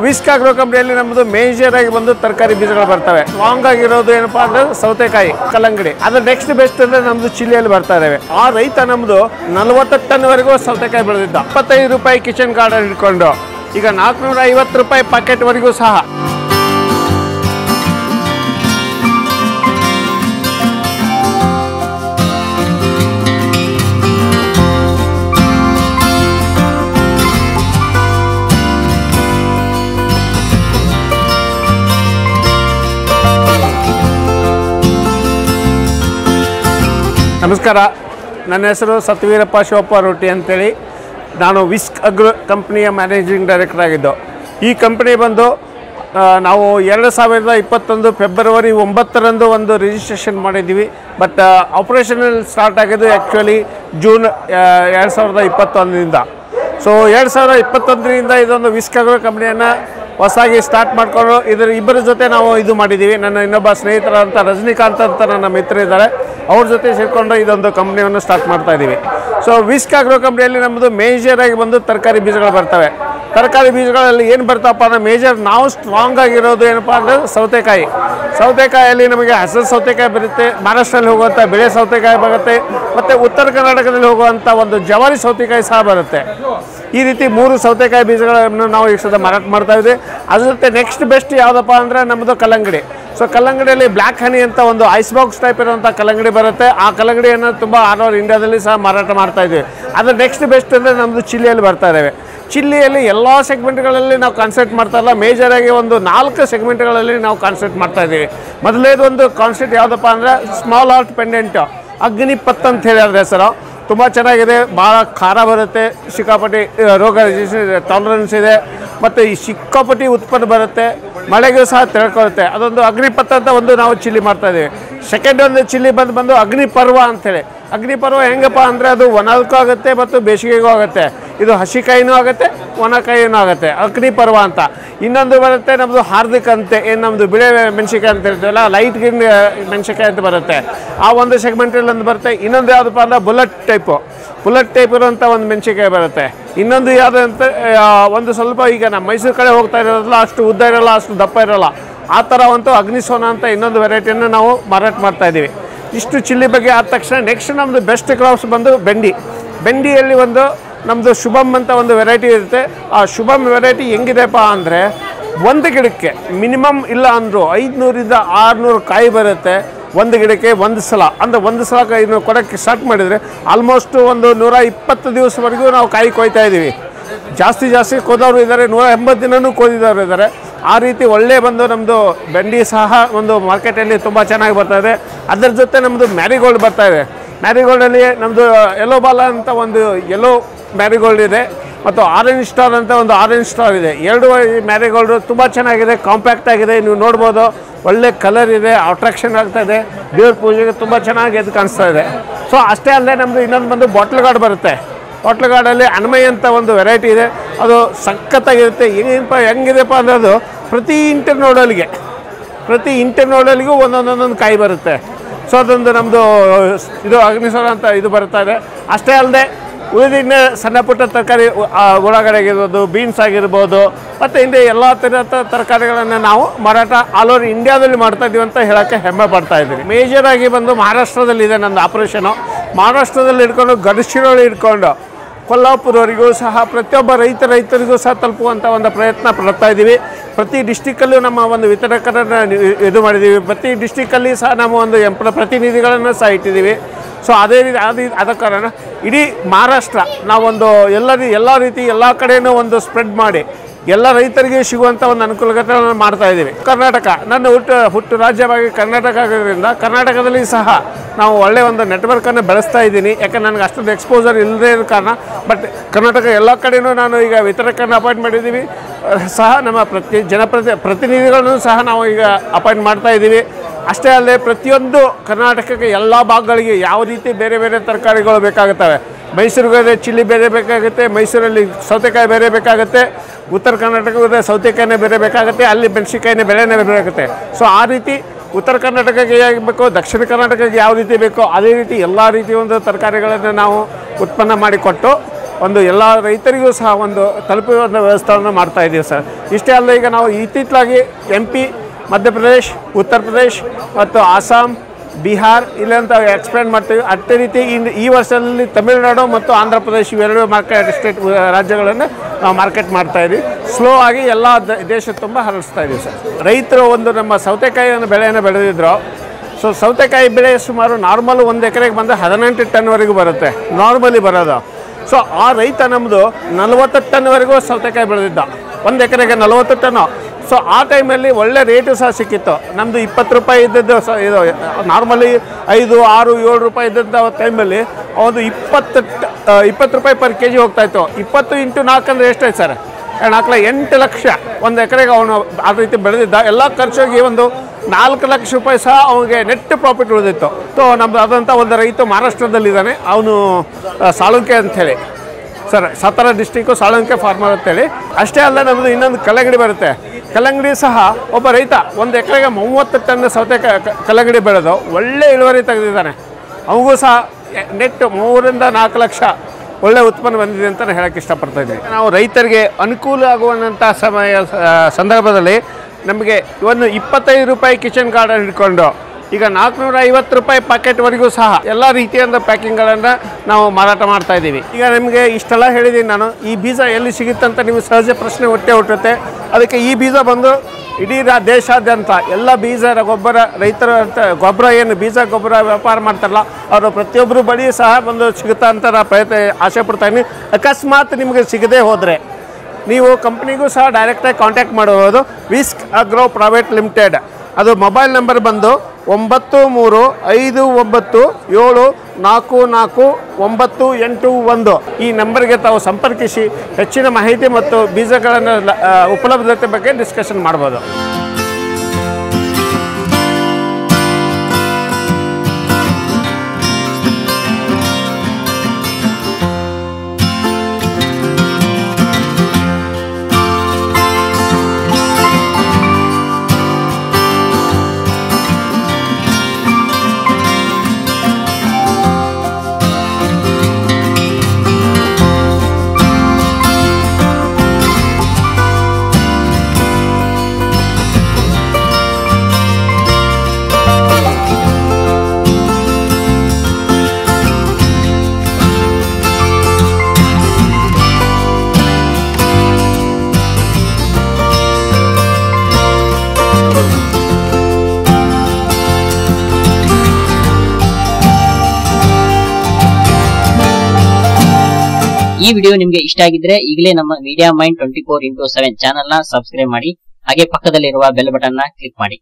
whisk agro ಕಂಪ್ನಿಯಲ್ಲಿ ನಮ್ಮದು major ಆಗಿ ಬಂದು ತರಕಾರಿ ಬೀಜಗಳು ಬರ್ತವೆ ಸ್ಟ್ರಾಂಗ್ ಆಗಿರೋದು ಏನಪ್ಪಾ ಅಂದ್ರೆ ಸೌತೆಕಾಯಿ ಕಲ್ಲಂಗಡಿ ಅದು ನೆಕ್ಸ್ಟ್ ಬೆಸ್ಟ್ ಅಂದ್ರೆ ನಮ್ದು ಚಿಲ್ಲಿಯಲ್ಲಿ ಬರ್ತಾ ಇದಾವೆ ಆ ರೈತ ನಮ್ದು ನಲವತ್ತು ಟನ್ ವರೆಗೂ ಸೌತೆಕಾಯಿ ಬೆಳೆದಿದ್ದ ಇಪ್ಪತ್ತೈದು ರೂಪಾಯಿ ಕಿಚನ್ ಗಾರ್ಡನ್ ಇಟ್ಕೊಂಡು ಈಗ ನಾಲ್ಕುನೂರ ಐವತ್ತು ರೂಪಾಯಿ ಪಾಕೆಟ್ ವರೆಗೂ ಸಹ ನಮಸ್ಕಾರ ನನ್ನ ಹೆಸರು ಸತ್ಯವೀರಪ್ಪ ಶಿವಪ್ಪ ರೊಟ್ಟಿ ಅಂತೇಳಿ ನಾನು ವಿಸ್ಕ್ ಅಗ್ರೋ ಕಂಪ್ನಿಯ ಮ್ಯಾನೇಜಿಂಗ್ ಡೈರೆಕ್ಟರ್ ಆಗಿದ್ದು ಈ ಕಂಪ್ನಿ ಬಂದು ಆ, ನಾವು ಎರಡು ಸಾವಿರದ ಇಪ್ಪತ್ತೊಂದು ಫೆಬ್ರವರಿ ಒಂಬತ್ತರಂದು ಒಂದು ರಿಜಿಸ್ಟ್ರೇಷನ್ ಮಾಡಿದ್ದೀವಿ ಬಟ್ ಆಪ್ರೇಷನಲ್ ಸ್ಟಾರ್ಟ್ ಆಗಿದ್ದು ಆ್ಯಕ್ಚುಲಿ ಜೂನ್ ಎರಡು ಸಾವಿರದ ಇಪ್ಪತ್ತೊಂದರಿಂದ ಸೊ ಎರಡು ಸಾವಿರದ ಇಪ್ಪತ್ತೊಂದರಿಂದ ಇದೊಂದು ವಿಸ್ಕ್ ಅಗ್ರೋ ಕಂಪ್ನಿಯನ್ನು ಹೊಸದಾಗಿ ಸ್ಟಾರ್ಟ್ ಮಾಡಿಕೊಂಡು ಇದರ ಇಬ್ಬರ ಜೊತೆ ನಾವು ಇದು ಮಾಡಿದ್ದೀವಿ ನನ್ನ ಇನ್ನೊಬ್ಬ ಸ್ನೇಹಿತರಂತ ರಜನಿಕಾಂತ್ ಅಂತ ನನ್ನ ಮಿತ್ರ ಇದ್ದಾರೆ ಅವ್ರ ಜೊತೆ ಸೇರಿಕೊಂಡು ಇದೊಂದು ಕಂಪ್ನಿಯನ್ನು ಸ್ಟಾರ್ಟ್ ಮಾಡ್ತಾ ಇದ್ದೀವಿ ಸೊ ವಿಸ್ಕ್ ಆಗ್ರೋ ಕಂಪ್ನಿಯಲ್ಲಿ ನಮ್ಮದು ಮೇಜರ್ ಆಗಿ ಬಂದು ತರಕಾರಿ ಬೀಜಗಳು ಬರ್ತವೆ ತರಕಾರಿ ಬೀಜಗಳಲ್ಲಿ ಏನು ಬರ್ತಾವಪ್ಪ ಅಂದ್ರೆ ಮೇಜರ್ ನಾವು ಸ್ಟ್ರಾಂಗ್ ಆಗಿರೋದು ಏನಪ್ಪ ಅಂದರೆ ಸೌತೆಕಾಯಿ ಸೌತೆಕಾಯಲ್ಲಿ ನಮಗೆ ಹಸಿರು ಸೌತೆಕಾಯಿ ಬರುತ್ತೆ ಮಹಾರಾಷ್ಟ್ರಲ್ಲಿ ಹೋಗುವಂಥ ಬೆಳೆ ಸೌತೆಕಾಯಿ ಬರುತ್ತೆ ಮತ್ತು ಉತ್ತರ ಕರ್ನಾಟಕದಲ್ಲಿ ಹೋಗುವಂಥ ಒಂದು ಜವಾರಿ ಸೌತೆಕಾಯಿ ಸಹ ಬರುತ್ತೆ ಈ ರೀತಿ ಮೂರು ಸೌತೆಕಾಯಿ ಬೀಜಗಳನ್ನು ನಾವು ಈಗ ಸದ ಮಾರಾಟ ಮಾಡ್ತಾ ಇದ್ದೀವಿ ಅದ್ರ ಜೊತೆ ನೆಕ್ಸ್ಟ್ ಬೆಸ್ಟ್ ಯಾವುದಪ್ಪ ಅಂದರೆ ನಮ್ಮದು ಕಲ್ಲಂಗಡಿ ಸೊ ಕಲ್ಲಂಗಡಿಯಲ್ಲಿ ಬ್ಲ್ಯಾಕ್ ಹನಿ ಅಂತ ಒಂದು ಐಸ್ ಬಾಕ್ಸ್ ಟೈಪ್ ಇರುವಂಥ ಕಲ್ಲಂಗಡಿ ಬರುತ್ತೆ ಆ ಕಲ್ಲಂಗಡಿಯನ್ನು ತುಂಬ ಆಲ್ ಓವರ್ ಇಂಡಿಯಾದಲ್ಲಿ ಸಹ ಮಾರಾಟ ಮಾಡ್ತಾ ಇದ್ದೀವಿ ಅದು ನೆಕ್ಸ್ಟ್ ಬೆಸ್ಟ್ ಅಂದರೆ ನಮ್ಮದು ಚಿಲ್ಲಿಯಲ್ಲಿ ಬರ್ತಾ ಇದ್ದಾವೆ ಚಿಲ್ಲಿಯಲ್ಲಿ ಎಲ್ಲ ಸೆಗ್ಮೆಂಟ್ಗಳಲ್ಲಿ ನಾವು ಕಾನ್ಸೆಂಟ್ ಮಾಡ್ತಾ ಇಲ್ಲ ಮೇಜರ್ ಆಗಿ ಒಂದು ನಾಲ್ಕು ಸೆಗ್ಮೆಂಟ್ಗಳಲ್ಲಿ ನಾವು ಕಾನ್ಸೆಂಟ್ ಮಾಡ್ತಾ ಇದ್ದೀವಿ ಮೊದಲೇದು ಒಂದು ಕಾನ್ಸೆಪ್ಟ್ ಯಾವುದಪ್ಪ ಅಂದರೆ ಸ್ಮಾಲ್ ಆರ್ಟ್ ಪೆಂಡೆಂಟು ಅಗ್ನಿಪತ್ ಅಂತ ಹೇಳಿ ಅದ್ರ ಹೆಸರು ತುಂಬ ಚೆನ್ನಾಗಿದೆ ಭಾಳ ಖಾರ ಬರುತ್ತೆ ಸಿಕ್ಕಾಪಟ್ಟಿ ಆ, ರೋಗ ಟಾಲರೆನ್ಸ್ ಇದೆ ಮತ್ತು ಈ ಸಿಕ್ಕಾಪಟ್ಟಿ ಉತ್ಪನ್ನ ಬರುತ್ತೆ ಮಳೆಗೂ ಸಹ ತಿಳ್ಕೊಳ್ಳುತ್ತೆ ಅದೊಂದು ಅಗ್ನಿಪತ್ ಅಂತ ಒಂದು ನಾವು ಚಿಲ್ಲಿ ಮಾಡ್ತಾ ಇದ್ದೀವಿ ಸೆಕೆಂಡ್ ಒಂದು ಚಿಲ್ಲಿ ಬಂದು ಬಂದು ಅಗ್ನಿ ಪರ್ವ ಅಂತೇಳಿ ಅಗ್ನಿ ಪರ್ವ ಹೆಂಗಪ್ಪ ಅಂದರೆ ಅದು ಒಣದಕ್ಕೂ ಆಗುತ್ತೆ ಮತ್ತು ಬೇಸಿಗೆಗೂ ಆಗುತ್ತೆ ಇದು ಹಸಿಕಾಯಿನೂ ಆಗುತ್ತೆ ಒಣಕಾಯಿನೂ ಆಗುತ್ತೆ ಅಗ್ನಿ ಪರ್ವ ಅಂತ ಇನ್ನೊಂದು ಬರುತ್ತೆ ನಮ್ಮದು ಹಾರ್ದಿಕ್ ಅಂತೆ ಏನು ನಮ್ಮದು ಬಿಳೆ ಮೆಣಸಿಕಾಯಿ ಅಂತ ಹೇಳ್ತೀವಲ್ಲ ಲೈಟ್ ಗ್ರೀನ್ ಮೆಣಸಿಕಾಯಿ ಅಂತ ಬರುತ್ತೆ ಆ ಒಂದು ಸೆಗ್ಮೆಂಟಲ್ಲಿ ಒಂದು ಬರುತ್ತೆ ಇನ್ನೊಂದು ಯಾವುದಪ್ಪ ಅಂದ್ರೆ ಬುಲೆಟ್ ಟೈಪು ಬುಲೆಟ್ ಟೈಪ್ ಇರುವಂಥ ಒಂದು ಮೆಣಸಿಕಾಯಿ ಬರುತ್ತೆ ಇನ್ನೊಂದು ಯಾವುದು ಅಂತ ಆ, ಒಂದು ಸ್ವಲ್ಪ ಈಗ ನಮ್ಮ ಮೈಸೂರು ಕಡೆ ಹೋಗ್ತಾ ಇರೋದ್ರಲ್ಲ ಅಷ್ಟು ಉದ್ದ ಇರಲ್ಲ ಅಷ್ಟು ದಪ್ಪ ಇರಲ್ಲ ಆ ಥರ ಒಂದು ಅಗ್ನಿಸೋನ ಅಂತ ಇನ್ನೊಂದು ವೆರೈಟಿಯನ್ನು ನಾವು ಮಾರಾಟ ಮಾಡ್ತಾ ಇದ್ದೀವಿ ಇಷ್ಟು ಚಿಲ್ಲಿ ಬಗ್ಗೆ ಆದ ತಕ್ಷಣ ನೆಕ್ಸ್ಟ್ ನಮ್ಮದು ಬೆಸ್ಟ್ ಕ್ರಾಪ್ಸ್ ಬಂದು ಬೆಂಡಿ ಬೆಂಡಿಯಲ್ಲಿ ಒಂದು ನಮ್ಮದು ಶುಭಮ್ ಅಂತ ಒಂದು ವೆರೈಟಿ ಇರುತ್ತೆ ಆ ಶುಭಮ್ ವೆರೈಟಿ ಹೆಂಗಿದೆಪ್ಪ ಅಂದರೆ ಒಂದು ಗಿಡಕ್ಕೆ ಮಿನಿಮಮ್ ಇಲ್ಲ ಅಂದರು ಐದುನೂರಿಂದ ಆರುನೂರು ಕಾಯಿ ಬರುತ್ತೆ ಒಂದು ಗಿಡಕ್ಕೆ ಒಂದು ಸಲ ಅಂದರೆ ಒಂದು ಸಲ ಕಾಯಿ ನಾವು ಕೊಡೋಕ್ಕೆ ಸ್ಟಾರ್ಟ್ ಮಾಡಿದರೆ ಆಲ್ಮೋಸ್ಟ್ ಒಂದು ನೂರ ಇಪ್ಪತ್ತು ದಿವಸವರೆಗೂ ನಾವು ಕಾಯಿ ಕೊಯ್ತಾ ಇದ್ದೀವಿ ಜಾಸ್ತಿ ಜಾಸ್ತಿ ಕೋದವರು ಇದ್ದಾರೆ ನೂರ ಎಂಬತ್ತು ದಿನನೂ ಕೋದಿದವರು ಇದ್ದಾರೆ ಆ ರೀತಿ ಒಳ್ಳೆ ಬಂದು ನಮ್ಮದು ಬೆಂಡಿ ಸಹ ಒಂದು ಮಾರ್ಕೆಟಲ್ಲಿ ತುಂಬ ಚೆನ್ನಾಗಿ ಬರ್ತಾ ಇದೆ ಅದರ ಜೊತೆ ನಮ್ಮದು ಮ್ಯಾರಿಗೋಲ್ಡ್ ಬರ್ತಾ ಇದೆ ಮ್ಯಾರಿಗೋಲ್ಡಲ್ಲಿ ನಮ್ಮದು ಯೆಲ್ಲೋ ಬಾಲ ಅಂತ ಒಂದು ಯೆಲ್ಲೋ ಮ್ಯಾರಿಗೋಲ್ಡ್ ಇದೆ ಮತ್ತು ಆರೆಂಜ್ ಸ್ಟಾರ್ ಅಂತ ಒಂದು ಆರೆಂಜ್ ಸ್ಟಾರ್ ಇದೆ ಎರಡು ಮ್ಯಾರಿಗೋಲ್ಡು ತುಂಬ ಚೆನ್ನಾಗಿದೆ ಕಾಂಪ್ಯಾಕ್ಟ್ ಆಗಿದೆ ನೀವು ನೋಡ್ಬೋದು ಒಳ್ಳೆ ಕಲರ್ ಇದೆ ಅಟ್ರಾಕ್ಷನ್ ಆಗ್ತಾ ಇದೆ ದೇವ್ರ ಪೂಜೆಗೆ ತುಂಬ ಚೆನ್ನಾಗಿ ಎದ್ದು ಕಾಣಿಸ್ತಾ ಇದೆ ಸೊ ಅಷ್ಟೇ ಅಲ್ಲದೆ ನಮ್ಮದು ಇನ್ನೊಂದು ಬಂದು ಬಾಟ್ಲ್ ಗಾರ್ಡ್ ಬರುತ್ತೆ ಬಾಟ್ಲ್ ಗಾರ್ಡಲ್ಲಿ ಅನ್ಮಯ್ ಅಂತ ಒಂದು ವೆರೈಟಿ ಇದೆ ಅದು ಸಖತ್ತಾಗಿರುತ್ತೆ ಏನಪ್ಪ ಹೆಂಗಿದೆಪ್ಪ ಅಂದ್ರೆ ಅದು ಪ್ರತಿ ಇಂಟರ್ ನೋಡಲ್ಗೆ ಪ್ರತಿ ಇಂಟರ್ ನೋಡಲ್ಗೂ ಒಂದೊಂದೊಂದೊಂದು ಕಾಯಿ ಬರುತ್ತೆ ಸೊ ಅದೊಂದು ನಮ್ಮದು ಇದು ಅಗ್ನಿಸ್ವರ ಅಂತ ಇದು ಬರ್ತಾ ಇದೆ ಅಷ್ಟೇ ಅಲ್ಲದೆ ಉಳಿದಿನ ಸಣ್ಣ ಪುಟ್ಟ ತರಕಾರಿ ಒಳಗಡೆ ಆಗಿರ್ಬೋದು ಬೀನ್ಸ್ ಆಗಿರ್ಬೋದು ಮತ್ತು ಹಿಂದೆ ಎಲ್ಲ ಥರದ ತರಕಾರಿಗಳನ್ನು ನಾವು ಮಾರಾಟ ಆಲ್ ಓವರ್ ಇಂಡಿಯಾದಲ್ಲಿ ಮಾಡ್ತಾ ಇದ್ದೀವಿ ಅಂತ ಹೇಳೋಕ್ಕೆ ಹೆಮ್ಮೆ ಪಡ್ತಾ ಇದ್ದೀವಿ ಮೇಜರ್ ಆಗಿ ಬಂದು ಮಹಾರಾಷ್ಟ್ರದಲ್ಲಿದೆ ನಂದು ಆಪ್ರೇಷನು ಮಹಾರಾಷ್ಟ್ರದಲ್ಲಿ ಹಿಡ್ಕೊಂಡು ಗಡಚಿರೋಳಿ ಹಿಡ್ಕೊಂಡು ಕೊಲ್ಲಾಪುರವರೆಗೂ ಸಹ ಪ್ರತಿಯೊಬ್ಬ ರೈತ ರೈತರಿಗೂ ಸಹ ತಲುಪುವಂಥ ಒಂದು ಪ್ರಯತ್ನ ಪಡ್ತಾ ಇದ್ದೀವಿ ಪ್ರತಿ ಡಿಸ್ಟಿಕ್ಕಲ್ಲೂ ನಮ್ಮ ಒಂದು ವಿತರಕರನ್ನು ನಿ- ಇದು ಮಾಡಿದ್ದೀವಿ ಪ್ರತಿ ಡಿಸ್ಟಿಕ್ಕಲ್ಲಿ ಸಹ ನಮ್ಮ ಒಂದು ಎಂಪ್ಲ ಪ್ರತಿನಿಧಿಗಳನ್ನು ಸಹ ಇಟ್ಟಿದ್ದೀವಿ ಸೊ ಅದೇ ರೀತಿ ಅದೇ ಆದ ಕಾರಣ ಇಡೀ ಮಹಾರಾಷ್ಟ್ರ ನಾವೊಂದು ಎಲ್ಲ ರೀ ಎಲ್ಲ ರೀತಿ ಎಲ್ಲ ಕಡೆಯೂ ಒಂದು ಸ್ಪ್ರೆಡ್ ಮಾಡಿ ಎಲ್ಲ ರೈತರಿಗೆ ಸಿಗುವಂಥ ಒಂದು ಅನುಕೂಲತೆಗಳನ್ನು ಮಾಡ್ತಾ ಇದ್ದೀವಿ ಕರ್ನಾಟಕ ನನ್ನ ಹುಟ್ಟು ಹುಟ್ಟು ರಾಜ್ಯವಾಗಿ ಕರ್ನಾಟಕ ಆಗೋದ್ರಿಂದ ಕರ್ನಾಟಕದಲ್ಲಿ ಸಹ ನಾವು ಒಳ್ಳೆಯ ಒಂದು ನೆಟ್ವರ್ಕನ್ನು ಬೆಳೆಸ್ತಾ ಇದ್ದೀನಿ ಯಾಕಂದ್ರೆ ನನಗೆ ಅಷ್ಟೊಂದು ಎಕ್ಸ್ಪೋಜರ್ ಇಲ್ಲದೇ ಇರೋ ಕಾರಣ ಬಟ್ ಕರ್ನಾಟಕ ಎಲ್ಲ ಕಡೆಯೂ ನಾನು ಈಗ ವಿತರಕರನ್ನು ಅಪಾಯಿಂಟ್ ಮಾಡಿದ್ದೀವಿ ಅಹ್, ಸಹ ನಮ್ಮ ಪ್ರತಿ ಜನಪ್ರತಿ ಪ್ರತಿನಿಧಿಗಳನ್ನು ಸಹ ನಾವು ಈಗ ಅಪಾಯಿಂಟ್ ಮಾಡ್ತಾ ಇದ್ದೀವಿ ಅಷ್ಟೇ ಅಲ್ಲದೆ ಪ್ರತಿಯೊಂದು ಕರ್ನಾಟಕಕ್ಕೆ ಎಲ್ಲ ಭಾಗಗಳಿಗೆ ಯಾವ ರೀತಿ ಬೇರೆ ಬೇರೆ ತರಕಾರಿಗಳು ಬೇಕಾಗುತ್ತವೆ ಮೈಸೂರಿಗೆ ಚಿಲ್ಲಿ ಬೇರೆ ಬೇಕಾಗುತ್ತೆ ಮೈಸೂರಲ್ಲಿ ಸೌತೆಕಾಯಿ ಬೇರೆ ಬೇಕಾಗುತ್ತೆ ಉತ್ತರ ಕರ್ನಾಟಕದ ಸೌತೆಕಾಯಿನೇ ಬೇರೆ ಬೇಕಾಗುತ್ತೆ ಅಲ್ಲಿ ಮೆಣಸಿಕಾಯಿನೇ ಬೆಳೆನೇ ಬೇರೆ ಬೇಕಾಗುತ್ತೆ ಸೊ ಆ ರೀತಿ ಉತ್ತರ ಕರ್ನಾಟಕಕ್ಕೆ ಹೇಗೆ ಬೇಕೋ ದಕ್ಷಿಣ ಕರ್ನಾಟಕಕ್ಕೆ ಯಾವ ರೀತಿ ಬೇಕೋ ಅದೇ ರೀತಿ ಎಲ್ಲ ರೀತಿಯ ಒಂದು ತರಕಾರಿಗಳನ್ನು ನಾವು ಉತ್ಪನ್ನ ಮಾಡಿಕೊಟ್ಟು ಒಂದು ಎಲ್ಲ ರೈತರಿಗೂ ಸಹ ಒಂದು ತಲುಪುವ ಒಂದು ವ್ಯವಸ್ಥೆಯನ್ನು ಮಾಡ್ತಾ ಇದ್ದೀವಿ ಸರ್ ಇಷ್ಟೇ ಅಲ್ಲದೆ ಈಗ ನಾವು ಇತ್ತೀಚಲಾಗಿ ಎಂ ಪಿ ಮಧ್ಯಪ್ರದೇಶ್ ಉತ್ತರ ಪ್ರದೇಶ್ ಮತ್ತು ಆಸಾಂ ಬಿಹಾರ್ ಇಲ್ಲಂತ ಎಕ್ಸ್ಪ್ಲೇನ್ ಮಾಡ್ತೀವಿ ಅದೇ ರೀತಿ ಇನ್ನು ಈ ವರ್ಷದಲ್ಲಿ ತಮಿಳುನಾಡು ಮತ್ತು ಆಂಧ್ರ ಪ್ರದೇಶ್ ಇವೆರಡು ಮಾರ್ಕೆಟ್ ಸ್ಟೇಟ್ ರಾಜ್ಯಗಳನ್ನು ನಾವು ಮಾರ್ಕೆಟ್ ಮಾಡ್ತಾ ಇದ್ದೀವಿ ಸ್ಲೋ ಆಗಿ ಎಲ್ಲ ದ- ದೇಶ ತುಂಬ ಹರಡಿಸ್ತಾ ಇದ್ದೀವಿ ಸರ್ ರೈತರು ಒಂದು ನಮ್ಮ ಸೌತೆಕಾಯಿಯನ್ನು ಬೆಳೆಯನ್ನು ಬೆಳೆದಿದ್ರು ಸೊ ಸೌತೆಕಾಯಿ ಬೆಳೆ ಸುಮಾರು ನಾರ್ಮಲ್ ಒಂದು ಎಕರೆಗೆ ಬಂದು ಹದಿನೆಂಟು ಟನ್ವರೆಗೂ ಬರುತ್ತೆ ನಾರ್ಮಲಿ ಬರೋದು ಸೊ ಆ ರೈತ ನಮ್ಮದು ನಲವತ್ತು ಟನ್ವರೆಗೂ ಸೌತೆಕಾಯಿ ಬೆಳೆದಿದ್ದ ಒಂದು ಎಕರೆಗೆ ನಲವತ್ತು ಟನ್ನು ಸೊ ಆ ಟೈಮಲ್ಲಿ ಒಳ್ಳೆ ರೇಟು ಸಹ ಸಿಕ್ಕಿತ್ತು ನಮ್ಮದು ಇಪ್ಪತ್ತು ರೂಪಾಯಿ ಇದ್ದದ್ದು ಸ ಇದು ನಾರ್ಮಲಿ ಐದು ಆರು ಏಳು ರೂಪಾಯಿ ಇದ್ದಂಥ ಟೈಮಲ್ಲಿ ಒಂದು ಇಪ್ಪತ್ತು ಟ- ಆ, ಇಪ್ಪತ್ತು ರೂಪಾಯಿ ಪರ್ ಕೆ ಜಿ ಹೋಗ್ತಾಯಿತ್ತು ಇಪ್ಪತ್ತು ಇಂಟು ನಾಲ್ಕು ಅಂದರೆ ಎಷ್ಟಾಯ್ತು ಸರ್ ನಾಲ್ಕು ಎಂಟು ಲಕ್ಷ ಒಂದು ಎಕರೆಗೆ ಅವನು ಆ ರೀತಿ ಬೆಳೆದಿದ್ದ ಎಲ್ಲ ಖರ್ಚಿಗೆ ಒಂದು ನಾಲ್ಕು ಲಕ್ಷ ರೂಪಾಯಿ ಸಹ ಅವನಿಗೆ ನೆಟ್ ಪ್ರಾಫಿಟ್ ಉಳಿದಿತ್ತು ಸೊ ನಮ್ಮದು ಆದಂಥ ಒಂದು ರೈತ ಮಹಾರಾಷ್ಟ್ರದಲ್ಲಿದ್ದಾನೆ ಅವನು ಆ, ಸಾಳುಂಕೆ ಅಂಥೇಳಿ sir Satara district Salunke farmer ಅಂತೇಳಿ ಅಷ್ಟೇ ಅಲ್ಲ ನಮ್ಮದು ಇನ್ನೊಂದು ಕಲ್ಲಂಗಡಿ ಬರುತ್ತೆ ಕಲ್ಲಂಗಡಿ ಸಹ ಒಬ್ಬ ರೈತ ಒಂದು ಎಕರೆಗೆ ಮೂವತ್ತು ಟನ್ ಸೌತೆ ಕಲ್ಲಂಗಡಿ ಬೆಳೆದು ಒಳ್ಳೆ ಇಳುವರಿ ತೆಗೆದಿದ್ದಾನೆ ಅವನಿಗೂ ಸಹ ನೆಟ್ ಮೂರರಿಂದ ನಾಲ್ಕು ಲಕ್ಷ ಒಳ್ಳೆ ಉತ್ಪನ್ನ ಬಂದಿದೆ ಅಂತ ನಾನು ಹೇಳಕ್ಕೆ ಇಷ್ಟಪಡ್ತಾ ಇದ್ದೀನಿ ನಾವು ರೈತರಿಗೆ ಅನುಕೂಲ ಆಗುವಂಥ ಸಮಯ ಆ, ಸಂದರ್ಭದಲ್ಲಿ ನಮಗೆ ಒಂದು ಇಪ್ಪತ್ತೈದು ರೂಪಾಯಿ ಕಿಚನ್ ಗಾರ್ಡನ್ ಹಿಡ್ಕೊಂಡು ಈಗ ನಾಲ್ಕುನೂರ ಐವತ್ತು ರೂಪಾಯಿ ಪ್ಯಾಕೆಟ್ವರೆಗೂ ಸಹ ಎಲ್ಲ ರೀತಿಯಾದ ಪ್ಯಾಕಿಂಗ್ಗಳನ್ನು ನಾವು ಮಾರಾಟ ಮಾಡ್ತಾ ಇದ್ದೀವಿ ಈಗ ನಿಮಗೆ ಇಷ್ಟೆಲ್ಲ ಹೇಳಿದ್ದೀನಿ ನಾನು ಈ ಬೀಜ ಎಲ್ಲಿ ಸಿಗುತ್ತೆ ಅಂತ ನಿಮಗೆ ಸಹಜ ಪ್ರಶ್ನೆ ಹೊಟ್ಟೆ ಹುಟ್ಟುತ್ತೆ ಅದಕ್ಕೆ ಈ ಬೀಜ ಬಂದು ಇಡೀ ರಾ ದೇಶಾದ್ಯಂತ ಎಲ್ಲ ಬೀಜ ಗೊಬ್ಬರ ರೈತರ ಅಂತ ಗೊಬ್ಬರ ಏನು ಬೀಜ ಗೊಬ್ಬರ ವ್ಯಾಪಾರ ಮಾಡ್ತಾರಲ್ಲ ಅವರು ಪ್ರತಿಯೊಬ್ಬರು ಬಳಿ ಸಹ ಬಂದು ಸಿಗುತ್ತಾ ಅಂತ ನಾನು ಪ್ರಯತ್ನ ಆಸೆ ಪಡ್ತಾ ಇದ್ದೀನಿ ಅಕಸ್ಮಾತ್ ನಿಮಗೆ ಸಿಗದೇ ಹೋದರೆ ನೀವು ಕಂಪ್ನಿಗೂ ಸಹ ಡೈರೆಕ್ಟಾಗಿ ಕಾಂಟ್ಯಾಕ್ಟ್ ಮಾಡಬಹುದು ವಿಸ್ಕ್ ಅಗ್ರೋ ಪ್ರೈವೇಟ್ ಲಿಮಿಟೆಡ್ ಅದು ಮೊಬೈಲ್ ನಂಬರ್ ಬಂದು ಒಂಬತ್ತು ಮೂರು ಐದು ಒಂಬತ್ತು ಏಳು ನಾಲ್ಕು ನಾಲ್ಕು ಒಂಬತ್ತು ಎಂಟು ಒಂದು ಈ ನಂಬರ್ಗೆ ತಾವು ಸಂಪರ್ಕಿಸಿ ಹೆಚ್ಚಿನ ಮಾಹಿತಿ ಮತ್ತು ಬೀಜಗಳನ್ನು ಲ- ಆ, ಉಪಲಬ್ಧತೆ ಬಗ್ಗೆ ಡಿಸ್ಕಷನ್ ಮಾಡ್ಬೋದು ಈ ವಿಡಿಯೋ ನಿಮ್ಗೆ ಇಷ್ಟ ಆಗಿದ್ರೆ ಈಗಲೇ ನಮ್ಮ Media Mind twenty four into seven channel ನ ಸಬ್ಸ್ಕ್ರೈಬ್ ಮಾಡಿ ಹಾಗೆ ಪಕ್ಕದಲ್ಲಿರುವ ಬೆಲ್ ಬಟನ್ ನ ಕ್ಲಿಕ್ ಮಾಡಿ